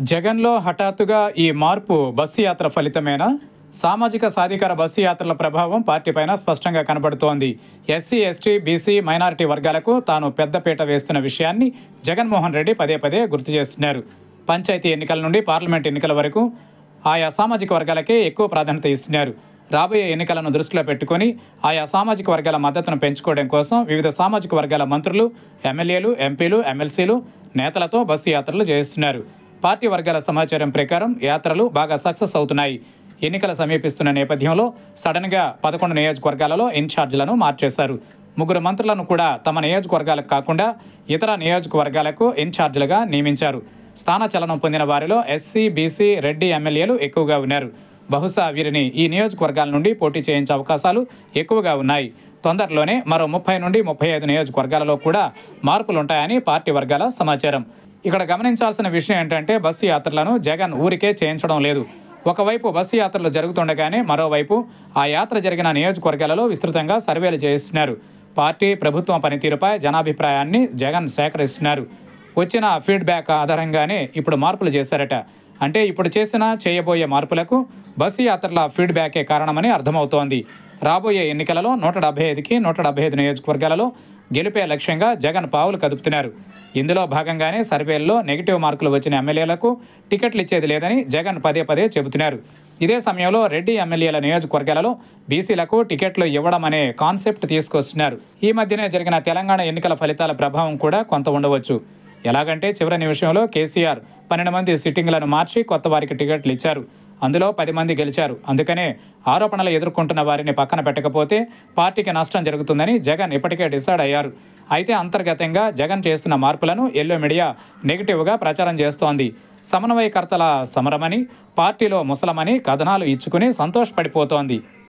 జగన్లో హఠాత్తుగా ఈ మార్పు బస్సు యాత్ర ఫలితమేనా సామాజిక సాధికార బస్సు యాత్రల ప్రభావం పార్టీపైన స్పష్టంగా కనబడుతోంది ఎస్సీ ఎస్టీ బీసీ మైనారిటీ వర్గాలకు తాను పెద్దపీట వేస్తున్న విషయాన్ని జగన్మోహన్ రెడ్డి పదే పదే గుర్తు చేస్తున్నారు పంచాయతీ ఎన్నికల నుండి పార్లమెంట్ ఎన్నికల వరకు ఆయా సామాజిక వర్గాలకే ఎక్కువ ప్రాధాన్యత ఇస్తున్నారు రాబోయే ఎన్నికలను దృష్టిలో పెట్టుకొని ఆయా సామాజిక వర్గాల మద్దతును పెంచుకోవడం కోసం వివిధ సామాజిక వర్గాల మంత్రులు ఎమ్మెల్యేలు ఎంపీలు ఎమ్మెల్సీలు నేతలతో బస్సు యాత్రలు చేస్తున్నారు పార్టీ వర్గాల సమాచారం ప్రకారం యాత్రలు బాగా సక్సెస్ అవుతున్నాయి ఎన్నికలు సమీపిస్తున్న నేపథ్యంలో సడన్గా పదకొండు నియోజకవర్గాలలో ఇన్ఛార్జీలను మార్చేశారు ముగ్గురు మంత్రులను కూడా తమ నియోజకవర్గాలకు కాకుండా ఇతర నియోజకవర్గాలకు ఇన్ఛార్జీలుగా నియమించారు స్థానచలనం పొందిన వారిలో ఎస్సీ బీసీ రెడ్డి ఎమ్మెల్యేలు ఎక్కువగా ఉన్నారు బహుశా వీరిని ఈ నియోజకవర్గాల నుండి పోటీ చేయించే అవకాశాలు ఎక్కువగా ఉన్నాయి తొందరలోనే మరో ముప్పై నుండి ముప్పై ఐదు నియోజకవర్గాలలో కూడా మార్పులుంటాయని పార్టీ వర్గాల సమాచారం ఇక్కడ గమనించాల్సిన విషయం ఏంటంటే బస్సు యాత్రలను జగన్ ఊరికే చేయించడం లేదు ఒకవైపు బస్సు యాత్రలు జరుగుతుండగానే మరోవైపు ఆ యాత్ర జరిగిన నియోజకవర్గాలలో విస్తృతంగా సర్వేలు చేయిస్తున్నారు పార్టీ ప్రభుత్వం పనితీరుపై జనాభిప్రాయాన్ని జగన్ సేకరిస్తున్నారు వచ్చిన ఫీడ్బ్యాక్ ఆధారంగానే ఇప్పుడు మార్పులు చేశారట అంటే ఇప్పుడు చేసిన చేయబోయే మార్పులకు బస్సు యాత్రల ఫీడ్బ్యాకే కారణమని అర్థమవుతోంది రాబోయే ఎన్నికలలో నూట డెబ్బై ఐదుకి నూట డెబ్బై ఐదు నియోజకవర్గాలలో గెలిపే లక్ష్యంగా జగన్ పావులు కదుపుతున్నారు ఇందులో భాగంగానే సర్వేల్లో నెగిటివ్ మార్కులు వచ్చిన ఎమ్మెల్యేలకు టికెట్లు ఇచ్చేది లేదని జగన్ పదే పదే చెబుతున్నారు ఇదే సమయంలో రెడ్డి ఎమ్మెల్యేల నియోజకవర్గాలలో బీసీలకు టికెట్లు ఇవ్వడం అనే కాన్సెప్ట్ తీసుకొస్తున్నారు ఈ మధ్యనే జరిగిన తెలంగాణ ఎన్నికల ఫలితాల ప్రభావం కూడా కొంత ఉండవచ్చు ఎలాగంటే చివరి నిమిషంలో కేసీఆర్ పన్నెండు మంది సిట్టింగ్లను మార్చి కొత్త వారికి టికెట్లు ఇచ్చారు అందులో పది మంది గెలిచారు అందుకనే ఆరోపణలు ఎదుర్కొంటున్న వారిని పక్కన పెట్టకపోతే పార్టీకి నష్టం జరుగుతుందని జగన్ ఇప్పటికే డిసైడ్ అయ్యారు అయితే అంతర్గతంగా జగన్ చేస్తున్న మార్పులను ఎల్లో మీడియా నెగిటివ్గా ప్రచారం చేస్తోంది సమన్వయకర్తల సమరమని పార్టీలో ముసలమని కథనాలు ఇచ్చుకుని సంతోషపడిపోతోంది